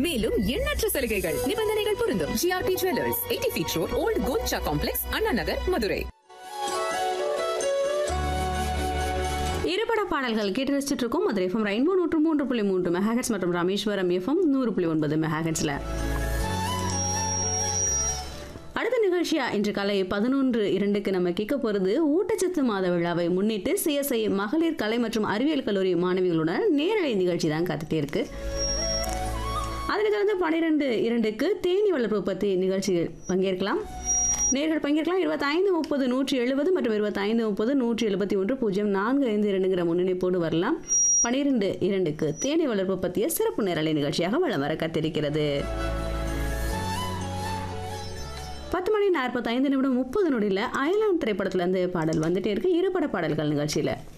மேலும் எண்ணற்ற சலுகைகள் நிபந்தனைகள் பொருந்தும் GRT jewellers eighty feet road old Golcha complex Anna Nagar Madurai இருபட பாடல்கள் கேட்டு ரசிச்சுட்டு இருக்கோம் மதுரை எஃப்எம் ரெயின்போ நூற்று மூன்று புள்ளி மூன்று மெகாஹெட்ஸ் மற்றும் ராமேஸ்வரம் எஃப்எம் நூறு புள்ளி ஒன்பது மெகாஹெட்ஸ்ல அடுத்த நிகழ்ச்சியா இன்று காலை பதினொன்று இரண்டுக்கு நம்ம கேட்க போறது ஊட்டச்சத்து மாத விழாவை முன்னிட்டு சிஎஸ்ஐ மகளிர் கலை மற்றும் அறிவியல் கல்லூரி மாணவிகளுடன் நேரலை நிகழ்ச்சி தான் காத்துட்டே இருக்கு அதனைத் தொடர்ந்து பன்னிரெண்டு இரண்டுக்கு தேனி வளர்ப்பு பற்றி நிகழ்ச்சியில் பங்கேற்கலாம் நேர்கள் பங்கேற்கலாம் இருபத்தைந்து முப்பது நூற்றி எழுபது மற்றும் இருபத்தைந்து முப்பது நூற்றி எழுபத்தி ஒன்று பூஜ்ஜியம் நான்கு ஐந்து இரண்டுங்கிற முன்னிணைப்போடு வரலாம் பன்னிரெண்டு இரண்டுக்கு தேனி வளர்ப்பு பற்றிய சிறப்பு நேரலை நிகழ்ச்சியாக வளம் வர காத்திருக்கிறது பத்து மணி நாற்பத்தைந்து நிமிடம் முப்பது நொடியில் அயலான் திரைப்படத்துலேருந்து பாடல் வந்துட்டே இருக்கு இருபட பாடல்கள் நிகழ்ச்சியில்